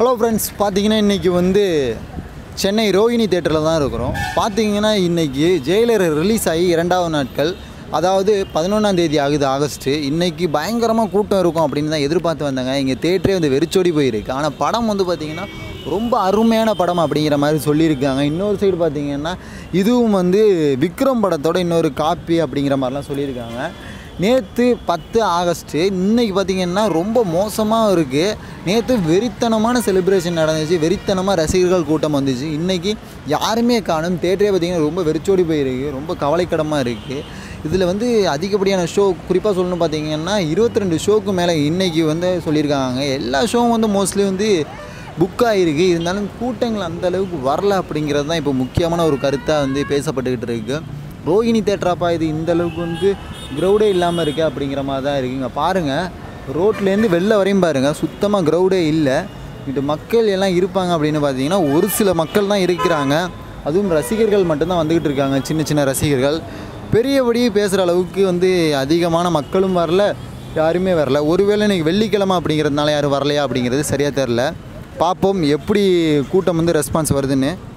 hello friends பார்த்தீங்கன்னா இன்றைக்கி வந்து சென்னை ரோஹிணி தேட்டரில் தான் இருக்கிறோம் பார்த்தீங்கன்னா இன்றைக்கி ஜெயிலர் ரிலீஸ் ஆகி இரண்டாவது நாட்கள் அதாவது பதினொன்றாம் தேதி ஆகுது ஆகஸ்ட்டு இன்றைக்கி பயங்கரமாக கூட்டம் இருக்கும் அப்படின்னு தான் எதிர்பார்த்து வந்தாங்க இங்கே தேட்டரே வந்து வெறிச்சோடி போயிருக்கு ஆனால் படம் வந்து பார்த்திங்கன்னா ரொம்ப அருமையான படம் அப்படிங்கிற மாதிரி சொல்லியிருக்காங்க இன்னொரு சைடு பார்த்தீங்கன்னா இதுவும் வந்து விக்ரம் படத்தோட இன்னொரு காப்பி அப்படிங்கிற மாதிரிலாம் சொல்லியிருக்காங்க நேற்று பத்து ஆகஸ்ட்டு இன்னைக்கு பார்த்தீங்கன்னா ரொம்ப மோசமாக இருக்குது நேற்று வெறித்தனமான செலிப்ரேஷன் நடந்துச்சு வெறித்தனமாக ரசிகர்கள் கூட்டம் வந்துச்சு இன்றைக்கி யாருமே காணும் தேட்டரே பார்த்தீங்கன்னா ரொம்ப வெறிச்சோடி போயிருக்கு ரொம்ப கவலைக்கிடமாக இருக்குது இதில் வந்து அதிகப்படியான ஷோ குறிப்பாக சொல்லணும் பார்த்தீங்கன்னா இருபத்தி ரெண்டு ஷோக்கு மேலே இன்றைக்கி வந்து சொல்லியிருக்காங்க எல்லா ஷோவும் வந்து மோஸ்ட்லி வந்து புக் ஆகிருக்கு இருந்தாலும் கூட்டங்கள் அந்த அளவுக்கு வரல அப்படிங்கிறது தான் இப்போ முக்கியமான ஒரு கருத்தாக வந்து பேசப்பட்டுக்கிட்டு இருக்கு ரோஹிணி தேட்டராப்பா இது இந்த அளவுக்கு வந்து க்ரௌடே இல்லாமல் இருக்குது அப்படிங்கிற மாதிரி தான் இருக்குங்க பாருங்கள் ரோட்லேருந்து வெளில வரையும் பாருங்கள் சுத்தமாக க்ரௌடே இல்லை இங்கிட்டு மக்கள் எல்லாம் இருப்பாங்க அப்படின்னு பார்த்தீங்கன்னா ஒரு சில மக்கள் தான் இருக்கிறாங்க அதுவும் ரசிகர்கள் மட்டும்தான் வந்துக்கிட்டு இருக்காங்க சின்ன சின்ன ரசிகர்கள் பெரியபடி பேசுகிற அளவுக்கு வந்து அதிகமான மக்களும் வரல யாருமே வரல ஒருவேளை இன்றைக்கி வெள்ளிக்கிழமை அப்படிங்கிறதுனால யாரும் வரலையா அப்படிங்கிறது சரியாக தெரில பார்ப்போம் எப்படி கூட்டம் வந்து ரெஸ்பான்ஸ் வருதுன்னு